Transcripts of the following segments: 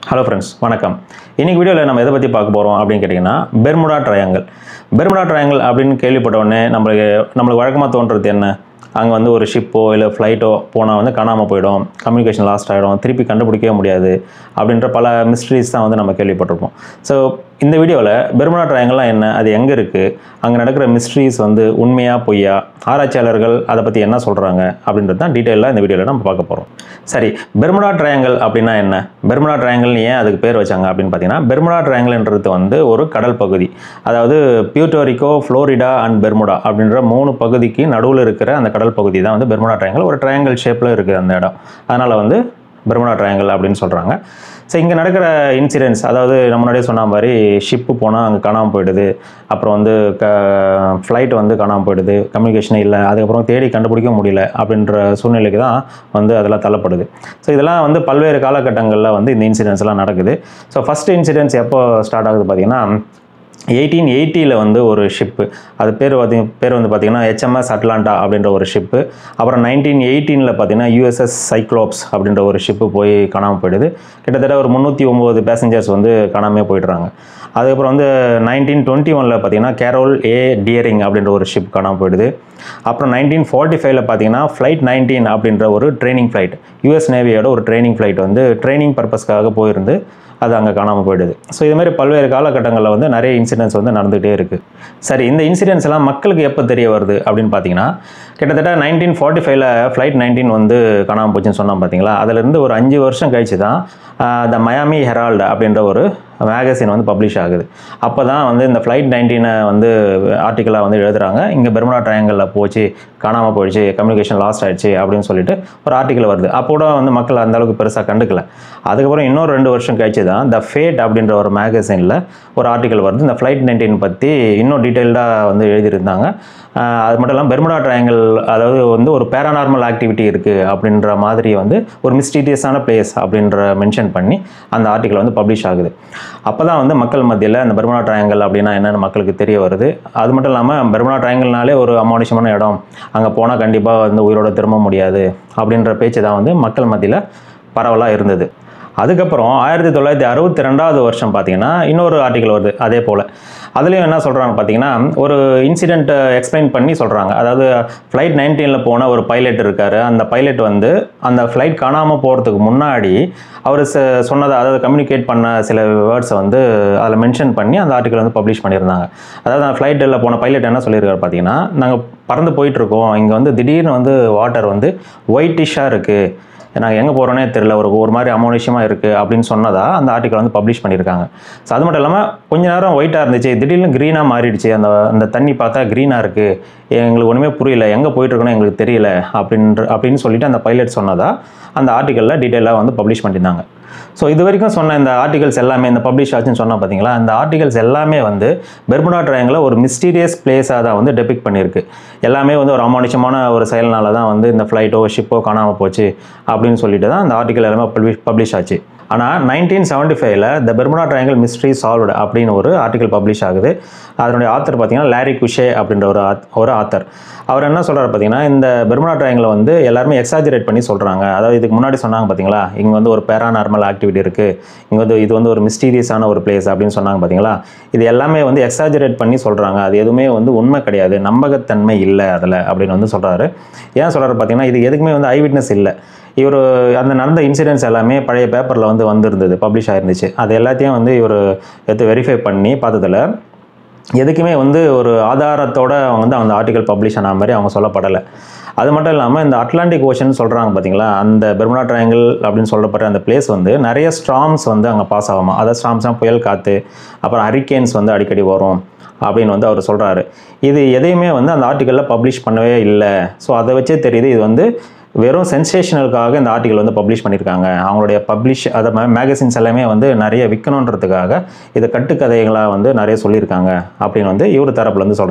hello friends வணக்கம் இன்னைக்கு வீடியோவில் நம்ம எதை பற்றி பார்க்க போகிறோம் அப்படின்னு கேட்டிங்கன்னா பெர்முடா ட்ரையாங்கிள் பெர்முடா ட்ரையாங்கிள் அப்படின்னு கேள்விப்பட்ட உடனே நம்மளுக்கு நம்மளுக்கு வழக்கமாக தோன்றது என்ன அங்கே வந்து ஒரு ஷிப்போ இல்லை ஃப்ளைட்டோ போனால் வந்து காணாமல் போயிடும் கம்யூனிகேஷன் லாஸ்ட் ஆகிடும் திருப்பி கண்டுபிடிக்கவே முடியாது அப்படின்ற பல மிஸ்ட்ரிஸ் தான் வந்து நம்ம கேள்விப்பட்டிருப்போம் ஸோ இந்த வீடியோவில் பெர்முடா ட்ரையாங்கிள்லாம் என்ன அது எங்கே இருக்குது அங்கே நடக்கிற மிஸ்ட்ரிஸ் வந்து உண்மையா பொய்யா ஆராய்ச்சியாளர்கள் அதை பற்றி என்ன சொல்கிறாங்க அப்படின்றது தான் டீட்டெயிலாக இந்த வீடியோவில் நம்ம பார்க்க போகிறோம் சரி பெர்முடா ட்ரையாங்கிள் அப்படின்னா என்ன பெர்முடா ட்ரையாங்கிள்னு ஏன் அதுக்கு பேர் வச்சாங்க அப்படின்னு பார்த்தீங்கன்னா பெர்முடா ட்ரையாங்கிள்ன்றது வந்து ஒரு கடல் பகுதி அதாவது பியூட்டோரிக்கோ ஃப்ளோரிடா அண்ட் பெர்முடா அப்படின்ற மூணு பகுதிக்கு நடுவில் இருக்கிற அந்த கடல் பகுதி தான் வந்து பெர்முடா ட்ரையாங்கிள் ஒரு ட்ரையாங்கிள் ஷேப்பில் இருக்குது அந்த இடம் அதனால் வந்து பெர்முடா ட்ரையாங்கிள் அப்படின்னு சொல்கிறாங்க ஸோ இங்கே நடக்கிற இன்சிடென்ட்ஸ் அதாவது நம்ம முன்னாடியே சொன்ன மாதிரி ஷிப்பு போனால் அங்கே காணாமல் போயிடுது அப்புறம் வந்து க ஃப்ளைட் வந்து காணாமல் போயிடுது கம்யூனிகேஷனே இல்லை அதுக்கப்புறம் தேடி கண்டுபிடிக்க முடியல அப்படின்ற சூழ்நிலைக்கு தான் வந்து அதெல்லாம் தள்ளப்படுது ஸோ இதெல்லாம் வந்து பல்வேறு காலகட்டங்களில் வந்து இந்த இன்சிடென்ட்ஸ் எல்லாம் நடக்குது ஸோ ஃபஸ்ட் இன்சிடென்ட்ஸ் எப்போ ஸ்டார்ட் ஆகுது பார்த்தீங்கன்னா எயிட்டீன் எயிட்டியில் வந்து ஒரு ஷிப்பு அது பேர் பார்த்திங்க பேர் வந்து பார்த்திங்கன்னா ஹெச்எம்எஸ் அட்லாண்டா அப்படின்ற ஒரு ஷிப்பு அப்புறம் நைன்டீன் எயிட்டீனில் பார்த்தீங்கன்னா யூஎஸ்எஸ் சைக்ளோப்ஸ் அப்படின்ற ஒரு ஷிப்பு போய் காணாமல் போயிடுது கிட்டத்தட்ட ஒரு முந்நூற்றி ஒம்பது பேசஞ்சர்ஸ் வந்து காணாமல் போயிடுறாங்க அதுக்கப்புறம் வந்து நைன்டீன் டுவெண்ட்டி ஒனில் பார்த்தீங்கன்னா கேரோல் ஏ டியரிங் அப்படின்ற ஒரு ஷிப் காணாமல் போயிடுது அப்புறம் நைன்டீன் ஃபார்ட்டி ஃபைவ்ல பார்த்தீங்கன்னா ஃப்ளைட் நைன்டீன் அப்படின்ற ஒரு ட்ரைனிங் ஃப்ளைட் யூஎஸ் நேவியோட ஒரு ட்ரைனிங் ஃப்ளைட் வந்து ட்ரைனிங் பர்பஸ்க்காக போயிருந்து அது அங்கே காணாமல் போயிடுது ஸோ இது மாதிரி பல்வேறு காலகட்டங்களில் வந்து நிறைய இன்சிடென்ட்ஸ் வந்து நடந்துகிட்டே இருக்குது சரி இந்த இன்சிடென்ட்ஸ் எல்லாம் மக்களுக்கு எப்போ தெரிய வருது அப்படின்னு பார்த்தீங்கன்னா கிட்டத்தட்ட நைன்டீன் ஃபார்ட்டி ஃபைவ்ல ஃப்ளைட் நைன்டீன் வந்து காணாமல் போச்சுன்னு சொன்னோம் பார்த்தீங்களா அதுலேருந்து ஒரு அஞ்சு வருஷம் கழிச்சு தான் த மயாமி ஹெரால்டு அப்படின்ற ஒரு மேகசின் வந்து பப்ளிஷ் ஆகுது அப்போ தான் வந்து இந்த ஃப்ளைட் நைன்டீனை வந்து ஆர்டிக்கலாக வந்து எழுதுறாங்க இங்கே பெர்முடா ட்ரையாங்கலில் போச்சு காணாமல் போயிடுச்சு கம்யூனிகேஷன் லாஸ்ட் ஆயிடுச்சு அப்படின்னு சொல்லிட்டு ஒரு ஆர்டிக்கல் வருது அப்போ கூட வந்து மக்கள் அந்த அளவுக்கு பெருசாக கண்டுக்கல அதுக்கப்புறம் இன்னொரு ரெண்டு வருஷம் கழிச்சு தான் த ஃபேட் அப்படின்ற ஒரு மேகசினில் ஒரு ஆர்டிக்கல் வருது இந்த ஃப்ளைட் நைன்டீன் பற்றி இன்னும் டீட்டெயில்டாக வந்து எழுதியிருந்தாங்க ஆஹ் அது மட்டும் இல்லாமல் பெர்முடா ட்ரையாங்கிள் அதாவது வந்து ஒரு பேரானார்மல் ஆக்டிவிட்டி இருக்குது அப்படின்ற மாதிரி வந்து ஒரு மிஸ்டீரியஸான பிளேஸ் அப்படின்ற மென்ஷன் பண்ணி அந்த ஆர்டிக்கல் வந்து பப்ளிஷ் ஆகுது அப்போ தான் வந்து மக்கள் மத்தியில் அந்த பெர்முடா ட்ரையாங்கிள் அப்படின்னா என்னென்னு மக்களுக்கு தெரிய வருது அது மட்டும் இல்லாமல் பெர்முடா ட்ரையாங்கிள்னாலே ஒரு அமானுஷமான இடம் அங்கே போனால் கண்டிப்பாக வந்து உயிரோட திரும்ப முடியாது அப்படின்ற பேச்சு தான் வந்து மக்கள் மத்தியில் பரவலாக இருந்தது அதுக்கப்புறம் ஆயிரத்தி தொள்ளாயிரத்தி அறுபத்தி ரெண்டாவது வருஷம் பார்த்தீங்கன்னா இன்னொரு ஆர்டிக்கல் வருது அதே போல் அதுலேயும் என்ன சொல்கிறாங்க பார்த்தீங்கன்னா ஒரு இன்சிடெண்ட்டை எக்ஸ்பிளைன் பண்ணி சொல்கிறாங்க அதாவது ஃப்ளைட் நைன்டீனில் போன ஒரு பைலட் இருக்கார் அந்த பைலட் வந்து அந்த ஃப்ளைட் காணாமல் போகிறதுக்கு முன்னாடி அவர் ச சொன்னதை அதாவது கம்யூனிகேட் பண்ண சில வேர்ட்ஸை வந்து அதில் மென்ஷன் பண்ணி அந்த ஆர்டிக்கல் வந்து பப்ளிஷ் பண்ணியிருந்தாங்க அதாவது அந்த ஃப்ளைட்டில் போன பைலட் என்ன சொல்லியிருக்காரு பார்த்தீங்கன்னா நாங்கள் பறந்து போயிட்டுருக்கோம் இங்கே வந்து திடீர்னு வந்து வாட்டர் வந்து ஒயிட்டிஷாக இருக்குது நாங்கள் எங்கே போகிறோன்னே தெரில ஒரு ஒரு மாதிரி அமௌனிஷமாக இருக்குது அப்படின்னு சொன்னதா அந்த ஆர்டிக்கல் வந்து பப்ளிஷ் பண்ணியிருக்காங்க ஸோ அது மட்டும் இல்லாமல் கொஞ்ச நேரம் ஒயிட்டாக இருந்துச்சு திடீர்னு க்ரீனாக மாறிடுச்சு அந்த அந்த தண்ணி பார்த்தா க்ரீனாக இருக்குது எங்களுக்கு ஒன்றுமே புரியல எங்கே போயிட்டுருக்கோன்னு எங்களுக்கு தெரியல அப்படின்ற அப்படின்னு சொல்லிட்டு அந்த பைலட் சொன்னதா அந்த ஆர்டிக்கலில் டீட்டெயிலாக வந்து பப்ளிஷ் பண்ணியிருந்தாங்க ஸோ இது வரைக்கும் சொன்ன இந்த ஆர்டிகல்ஸ் எல்லாமே இந்த பப்ளிஷ் ஆச்சுன்னு சொன்னால் பார்த்தீங்களா இந்த ஆர்டிகல்ஸ் எல்லாமே வந்து பெர்முடா ட்ரையாங்கில் ஒரு மிஸ்டீரியஸ் பிளேஸாக தான் வந்து டெபிக் பண்ணியிருக்கு எல்லாமே வந்து ஒரு அமானுஷமான ஒரு செயல்னால தான் வந்து இந்த ஃப்ளைட்டோ ஷிப்போ காணாமல் போச்சு அப்படின்னு சொல்லிட்டு தான் அந்த ஆர்டிக்கல் எல்லாமே பப்ளிஷ் பப்ளிஷ் ஆச்சு ஆனால் நைன்டீன் செவன்ட்டி ஃபைவ்ல the Bermuda triangle mystery solved அப்படின்னு ஒரு ஆர்டிக்கல் பப்ளிஷ் ஆகுது அதனுடைய ஆத்தர் பார்த்தீங்கன்னா லாரி குஷே அப்படின்ற ஒரு ஆத் ஒரு ஆத்தர் அவர் என்ன சொல்கிறார் பார்த்தீங்கன்னா இந்த பெர்முடா ட்ரையாங்கில் வந்து எல்லாருமே எக்ஸாஜரேட் பண்ணி சொல்கிறாங்க அதாவது இதுக்கு முன்னாடி சொன்னாங்க பார்த்தீங்களா இங்கே வந்து ஒரு பேரானார்மல் ஆக்டிவிட்டி இருக்குது இங்கே வந்து இது வந்து ஒரு மிஸ்டீரியஸான ஒரு பிளேஸ் அப்படின்னு சொன்னாங்க பார்த்தீங்களா இது எல்லாமே வந்து எக்ஸாஜரேட் பண்ணி சொல்கிறாங்க அது எதுவுமே வந்து உண்மை கிடையாது நம்பகத்தன்மை இல்லை அதில் அப்படின்னு வந்து சொல்கிறாரு ஏன் சொல்கிறாரு பார்த்தீங்கன்னா இது எதுக்குமே வந்து ஐ விட்னஸ் இல்லை இவர் அந்த நடந்த இன்சிடென்ட்ஸ் எல்லாமே பழைய பேப்பரில் வந்து வந்திருந்தது பப்ளிஷ் ஆயிருந்துச்சு அது எல்லாத்தையும் வந்து இவர் எடுத்து வெரிஃபை பண்ணி பார்த்ததில் எதுக்குமே வந்து ஒரு ஆதாரத்தோட அவங்க வந்து அந்த ஆர்டிக்கல் பப்ளிஷ் ஆன மாதிரி அவங்க சொல்லப்படலை அது மட்டும் இல்லாமல் இந்த அட்லாண்டிக் ஓஷன் சொல்கிறாங்க பார்த்தீங்களா அந்த பெர்முடா ட்ரையாங்கிள் அப்படின்னு சொல்லப்பட்ட அந்த பிளேஸ் வந்து நிறைய ஸ்ட்ராம்ஸ் வந்து அங்கே பாஸ் ஆகுமா அதாவது ஸ்ட்ராம்ஸ்னால் புயல் காற்று அப்புறம் ஹரிக்கேன்ஸ் வந்து அடிக்கடி வரும் அப்படின்னு வந்து அவர் சொல்கிறாரு இது எதையுமே வந்து அந்த ஆர்டிக்கலில் பப்ளிஷ் பண்ணவே இல்லை ஸோ அதை வச்சே தெரியுது இது வந்து வெறும் சென்சேஷனலுக்காக இந்த ஆர்டிக்கல் வந்து பப்ளிஷ் பண்ணியிருக்காங்க அவங்களுடைய பப்ளிஷ் அதை மேகசின்ஸ் எல்லாமே வந்து நிறைய விற்கணுன்றதுக்காக இதை கட்டுக்கதைகளாக வந்து நிறைய சொல்லியிருக்காங்க அப்படின்னு வந்து இவர் தரப்புல வந்து சொல்கிறாரு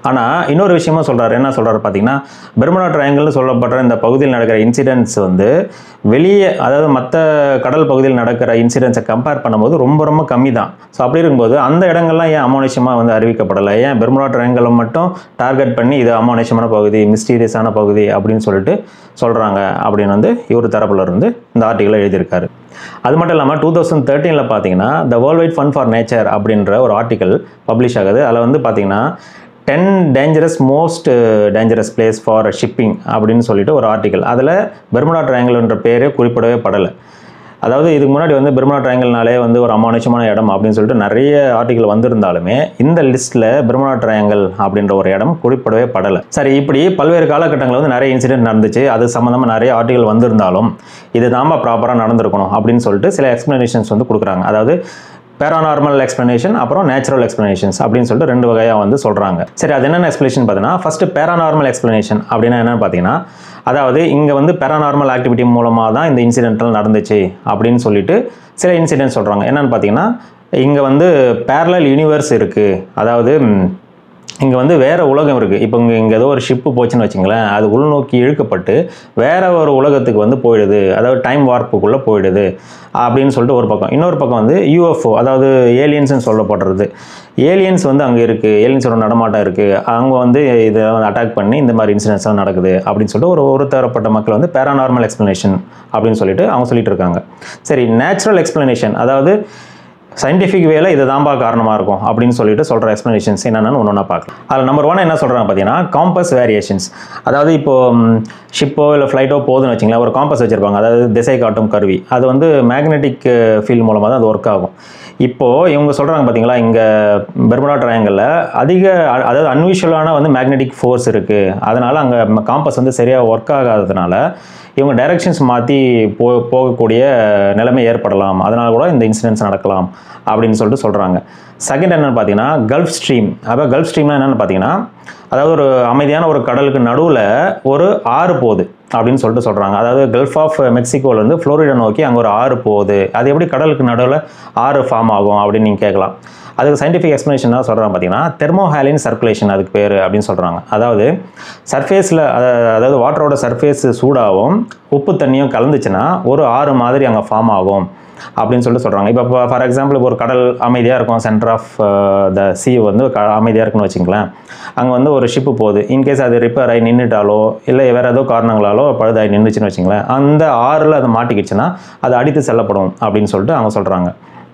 ஆனால் இன்னொரு விஷயமும் சொல்கிறாரு என்ன சொல்கிறாரு பார்த்தீங்கன்னா பெர்முடா ட்ரையாங்கிள்னு சொல்லப்படுற இந்த பகுதியில் நடக்கிற இன்சிடென்ட்ஸ் வந்து வெளியே அதாவது மற்ற கடல் பகுதியில் நடக்கிற இன்சிடென்ட்ஸை கம்பேர் பண்ணும்போது ரொம்ப ரொம்ப கம்மி தான் ஸோ அப்படி இருக்கும்போது அந்த இடங்கள்லாம் ஏன் அமானுஷமாக வந்து அறிவிக்கப்படலை ஏன் பெர்முடா ட்ரையாங்கிளை மட்டும் டார்கெட் பண்ணி இது அமானுஷமான பகுதி மிஸ்டீரியஸான பகுதி அப்படின்னு சொல்லிட்டு சொல்கிறாங்க அப்படின்னு வந்து இவர் தரப்புல இருந்து இந்த ஆர்டிக்கலை எழுதியிருக்காரு அது மட்டும் இல்லாமல் டூ தௌசண்ட் தேர்ட்டீனில் பார்த்தீங்கன்னா the world wide fund for nature அப்படின்ற ஒரு ஆர்டிக்கல் பப்ளிஷ் ஆகுது அதில் வந்து பார்த்தீங்கன்னா ten dangerous most dangerous place for shipping அப்படின்னு சொல்லிட்டு ஒரு ஆர்டிக்கல் அதில் பெர்முடா ட்ரையாங்கிள்ன்ற பேரே குறிப்பிடவே படலை அதாவது இதுக்கு முன்னாடி வந்து பெர்முடா ட்ரையாங்கிள்னாலே வந்து ஒரு அமானுஷமான இடம் அப்படின்னு சொல்லிட்டு நிறைய ஆர்டிக்கல் வந்திருந்தாலுமே இந்த லிஸ்ட்டில் பெர்முடா ட்ரையாங்கிள் அப்படின்ற ஒரு இடம் குறிப்பிடவே படலை சரி இப்படி பல்வேறு காலகட்டங்களில் வந்து நிறைய இன்சிடென்ட் நடந்துச்சு அது சம்மந்தமாக நிறைய ஆர்டிக்கல் வந்திருந்தாலும் இது தாம்பா ப்ராப்பராக நடந்திருக்கணும் அப்படின்னு சொல்லிட்டு சில எக்ஸ்ப்ளனேஷன்ஸ் வந்து கொடுக்குறாங்க அதாவது பேரானார்மல் எக்ஸ்ப்ளனேஷன் அப்புறம் நேச்சுரல் எக்ஸ்ப்ளனேஷன்ஸ் அப்படின்னு சொல்லிட்டு ரெண்டு வகையாக வந்து சொல்கிறாங்க சரி அது என்னென்ன எக்ஸ்ப்ளனேஷன் பார்த்தீங்கன்னா ஃபஸ்ட்டு பேரானார்மல் எக்ஸ்ப்ளனேஷன் அப்படின்னா என்னென்னு பார்த்தீங்கன்னா அதாவது இங்கே வந்து பேரானார்மல் ஆக்டிவிட்டி மூலமாக தான் இந்த இன்சிடென்ட்லாம் நடந்துச்சு அப்படின்னு சொல்லிட்டு சில இன்சிடென்ட் சொல்கிறாங்க என்னென்னு பார்த்தீங்கன்னா இங்கே வந்து பேரலல் யூனிவர்ஸ் இருக்குது அதாவது இங்கே வந்து வேறு உலகம் இருக்குது இப்போ இங்கே இங்கே ஏதோ ஒரு ஷிப்பு போச்சுன்னு வச்சுங்களேன் அது உள்நோக்கி இழுக்கப்பட்டு வேற ஒரு உலகத்துக்கு வந்து போயிடுது அதாவது டைம் வார்ப்புக்குள்ளே போயிடுது அப்படின்னு சொல்லிட்டு ஒரு பக்கம் இன்னொரு பக்கம் வந்து யூஎஃப்ஓ அதாவது ஏலியன்ஸ்னு சொல்லப்படுறது ஏலியன்ஸ் வந்து அங்கே இருக்குது ஏலியன்ஸோட நடமாட்டம் இருக்குது அவங்க வந்து இதை வந்து அட்டாக் பண்ணி இந்த மாதிரி இன்சிடென்ட்ஸ்லாம் நடக்குது அப்படின்னு சொல்லிட்டு ஒரு ஒரு தரப்பட்ட மக்கள் வந்து பேரானார்மல் எக்ஸ்ப்ளனேஷன் அப்படின்னு சொல்லிட்டு அவங்க சொல்லிட்டு இருக்காங்க சரி நேச்சுரல் எக்ஸ்ப்ளனேஷன் அதாவது சயின்டிஃபிக் வேல இது தான்பா காரணமாக இருக்கும் அப்படின்னு சொல்லிட்டு சொல்கிற எக்ஸ்ப்ளனேஷன்ஸ் என்னென்னு ஒன்று ஒன்றா பார்க்கலாம் அதில் நம்பர் ஒன் என்ன சொல்கிறாங்க பார்த்தீங்கன்னா காம்பஸ் வேரியேஷன்ஸ் அதாவது இப்போ ஷிப்போ இல்லை ஃப்ளைட்டோ போகுதுன்னு வச்சிங்களேன் ஒரு காம்பஸ் வச்சுருப்பாங்க அதாவது திசை காட்டும் கருவி அது வந்து மேக்னெட்டிக் ஃபீல்ட் மூலமாக தான் அது ஒர்க் ஆகும் இப்போது இவங்க சொல்கிறாங்க பார்த்தீங்களா இங்கே பெர்முடா ட்ரையாங்கிளில் அதிக அ- அதாவது அன்யூஷுவலான வந்து மேக்னெட்டிக் ஃபோர்ஸ் இருக்குது அதனால் அங்கே காம்பஸ் வந்து சரியாக ஒர்க் ஆகாததுனால இவங்க டைரக்ஷன்ஸ் மாற்றி போ போகக்கூடிய நிலைமை ஏற்படலாம் அதனால் கூட இந்த இன்சிடென்ட்ஸ் நடக்கலாம் அப்படின்னு சொல்லிட்டு சொல்கிறாங்க செகண்ட் என்னென்னு பார்த்தீங்கன்னா கல்ஃப் ஸ்ட்ரீம் அப்போ கல்ஃப் ஸ்ட்ரீம்னா என்னென்னு பார்த்தீங்கன்னா அதாவது ஒரு அமைதியான ஒரு கடலுக்கு நடுவில் ஒரு ஆறு போகுது அப்படின்னு சொல்லிட்டு சொல்கிறாங்க அதாவது கல்ஃப் ஆஃப் மெக்சிகோலேருந்து ஃப்ளோரிடா நோக்கி அங்கே ஒரு ஆறு போகுது அது எப்படி கடலுக்கு நடுவில் ஆறு ஃபார்ம் ஆகும் அப்படின்னு நீங்கள் கேட்கலாம் அதுக்கு சயின்டிஃபிக் எக்ஸ்ப்ளனேஷன் என்ன சொல்கிறாங்க பார்த்தீங்கன்னா தெர்மோஹாலின் சர்க்குலேஷன் அதுக்கு பேர் அப்படின்னு சொல்கிறாங்க அதாவது சர்ஃபேஸில் அதாவது வாட்டரோட சர்ஃபேஸ் சூடாகவும் உப்பு தண்ணியும் கலந்துச்சுன்னா ஒரு ஆறு மாதிரி அங்கே ஃபார்ம் ஆகும் அப்படின்னு சொல்லிட்டு சொல்கிறாங்க இப்போ ஃபார் எக்ஸாம்பிள் இப்போ ஒரு கடல் அமைதியாக இருக்கும் சென்டர் ஆஃப் த sea வந்து க அமைதியாக இருக்குன்னு வச்சுங்களேன் அங்கே வந்து ஒரு ஷிப்பு போகுது இன்கேஸ் அது ரிப்பேர் ஆகி நின்றுட்டாலோ இல்லை வேறு ஏதோ காரணங்களாலோ பழுதாகி நின்றுச்சுன்னு வச்சுங்களேன் அந்த ஆறில் அது மாட்டிக்கிச்சுன்னா அது அடித்து செல்லப்படும் அப்படின்னு சொல்லிட்டு அவங்க சொல்கிறாங்க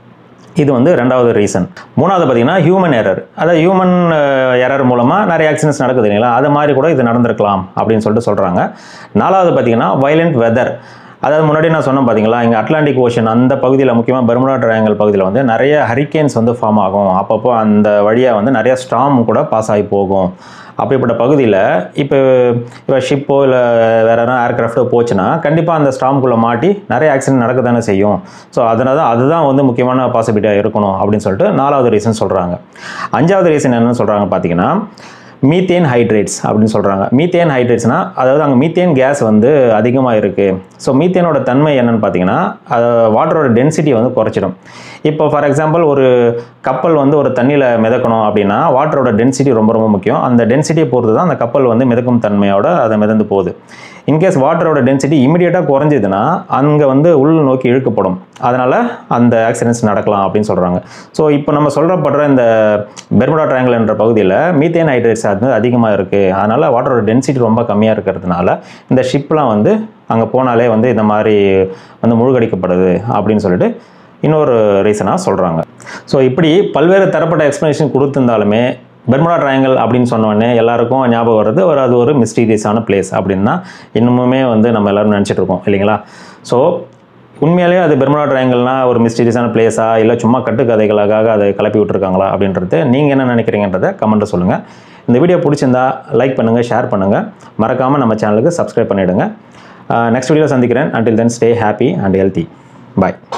இது வந்து ரெண்டாவது ரீசன் மூணாவது பார்த்தீங்கன்னா ஹியூமன் எரர் அதாவது ஹியூமன் எரர் மூலமாக நிறைய ஆக்சிடென்ட்ஸ் நடக்குது இல்லைங்களா அது மாதிரி கூட இது நடந்திருக்கலாம் அப்படின்னு சொல்லிட்டு சொல்கிறாங்க நாலாவது பார்த்தீங்கன்னா வைலண்ட் வெதர் அதாவது முன்னாடி நான் சொன்னேன் பார்த்தீங்களா இங்கே அட்லாண்டிக் ஓஷன் அந்த பகுதியில் முக்கியமாக பெர்முடா ட்ரையாங்கல் பகுதியில் வந்து நிறைய ஹரிக்கேன்ஸ் வந்து ஃபார்ம் ஆகும் அப்பப்போ அந்த வழியாக வந்து நிறைய ஸ்டாம் கூட பாஸ் ஆகி போகும் அப்படிப்பட்ட பகுதியில் இப்போ இப்போ ஷிப்போ இல்லை வேற எதனா ஏர்கிராஃப்டோ போச்சுன்னா கண்டிப்பாக அந்த ஸ்டாம்குள்ளே மாட்டி நிறைய ஆக்சிடென்ட் நடக்க தானே செய்யும் ஸோ அதனால தான் அதுதான் வந்து முக்கியமான பாசிபிலிட்டியாக இருக்கணும் அப்படின்னு சொல்லிட்டு நாலாவது ரீசன் சொல்கிறாங்க அஞ்சாவது ரீசன் என்னன்னு சொல்கிறாங்க பார்த்தீங்கன்னா மீத்தேன் ஹைட்ரேட்ஸ் அப்படின்னு சொல்கிறாங்க மீத்தேன் ஹைட்ரேட்ஸ்னால் அதாவது அங்கே மீத்தேன் கேஸ் வந்து அதிகமாக இருக்குது ஸோ மீத்தேனோட தன்மை என்னன்னு பார்த்தீங்கன்னா வாட்டரோட டென்சிட்டி வந்து குறைச்சிடும் இப்போ ஃபார் எக்ஸாம்பிள் ஒரு கப்பல் வந்து ஒரு தண்ணியில் மிதக்கணும் அப்படின்னா வாட்டரோட டென்சிட்டி ரொம்ப ரொம்ப முக்கியம் அந்த டென்சிட்டியை பொறுத்து தான் அந்த கப்பல் வந்து மிதக்கும் தன்மையோட அதை மிதந்து போகுது இன்கேஸ் வாட்டரோட டென்சிட்டி இமிடியேட்டாக குறைஞ்சதுன்னா அங்கே வந்து உள் நோக்கி இழுக்கப்படும் அதனால் அந்த ஆக்சிடென்ட்ஸ் நடக்கலாம் அப்படின்னு சொல்கிறாங்க ஸோ இப்போ நம்ம சொல்கிறப்படுற இந்த பெர்முடா ட்ரையாங்கிள் என்ற பகுதியில் மீத்தேன் ஹைட்ரேட்ஸ் வந்து அதிகமாக இருக்குது அதனால் வாட்டரோட டென்சிட்டி ரொம்ப கம்மியாக இருக்கிறதுனால இந்த ஷிப்லாம் வந்து அங்கே போனாலே வந்து இந்த மாதிரி வந்து முழுகடிக்கப்படுது அப்படின்னு சொல்லிட்டு இன்னொரு ரீசனாக சொல்கிறாங்க ஸோ இப்படி பல்வேறு தரப்பட்ட எக்ஸ்ப்ளனேஷன் கொடுத்திருந்தாலுமே பெர்முடா ட்ரையாங்கல் அப்படின்னு சொன்ன உடனே எல்லாருக்கும் ஞாபகம் வருது ஒரு அது ஒரு மிஸ்டீரியஸான பிளேஸ் அப்படின்னா இன்னுமுமே வந்து நம்ம எல்லாரும் நினச்சிட்டு இருக்கோம் இல்லைங்களா ஸோ உண்மையிலேயே அது பெர்முடா ட்ரையாங்கல்னா ஒரு மிஸ்டீரியஸான பிளேஸா இல்லை சும்மா கட்டுக்கதைகளுக்காக அதை கிளப்பி விட்டுருக்காங்களா அப்படின்றது நீங்கள் என்ன நினைக்கிறீங்கன்றதை கமெண்ட்டில் சொல்லுங்கள் இந்த வீடியோ பிடிச்சிருந்தா லைக் பண்ணுங்கள் ஷேர் பண்ணுங்கள் மறக்காமல் நம்ம சேனலுக்கு சப்ஸ்கிரைப் பண்ணிவிடுங்க நெக்ஸ்ட் வீடியோ சந்திக்கிறேன் until then stay happy and healthy bye